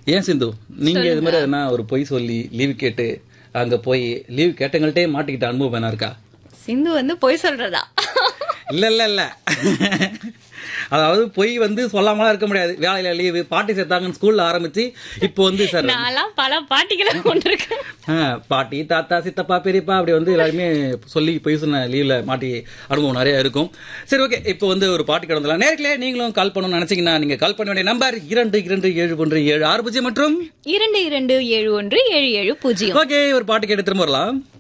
ஏன் சிந்து நீங்க இது மாதிரி எதனா ஒரு பொய் சொல்லி லீவ் கேட்டு அங்க போய் லீவ் கேட்டவங்கள்ட்டே மாட்டிக்கிட்ட அனுபவம் வேணா இருக்கா சிந்து வந்து பொய் சொல்றதா இல்ல இல்ல இல்ல அதாவது பொய் வந்து சொல்லாமலாம் இருக்க முடியாது வேலையில லீவு பாட்டி சேர்த்தாங்கன்னு ஸ்கூல்ல ஆரம்பிச்சு இப்போ வந்து சார் நான்லாம் பல பாட்டிகளை கொண்டிருக்கேன் ஆ, பாட்டி தாத்தா சித்தப்பா பெரியப்பா அப்படி வந்து எல்லாருமே சொல்லி பொய் சொன்ன லீவ்ல மாட்டி அனுபவம் நிறைய இருக்கும் சரி ஓகே இப்போ வந்து ஒரு பாட்டு கிடந்தலாம் நேர்களே நீங்களும் கால் பண்ணணும்னு நினைச்சீங்கன்னா நீங்க கால் பண்ண வேண்டிய நம்பர் இரண்டு இரண்டு ஏழு ஒன்று ஏழு ஆறு பூஜ்ஜியம் மற்றும் இரண்டு இரண்டு ஏழு ஒன்று ஏழு ஏழு பூஜ்ஜியம் ஓகே ஒரு பாட்டு கேட்டு திரும்ப வரலாம்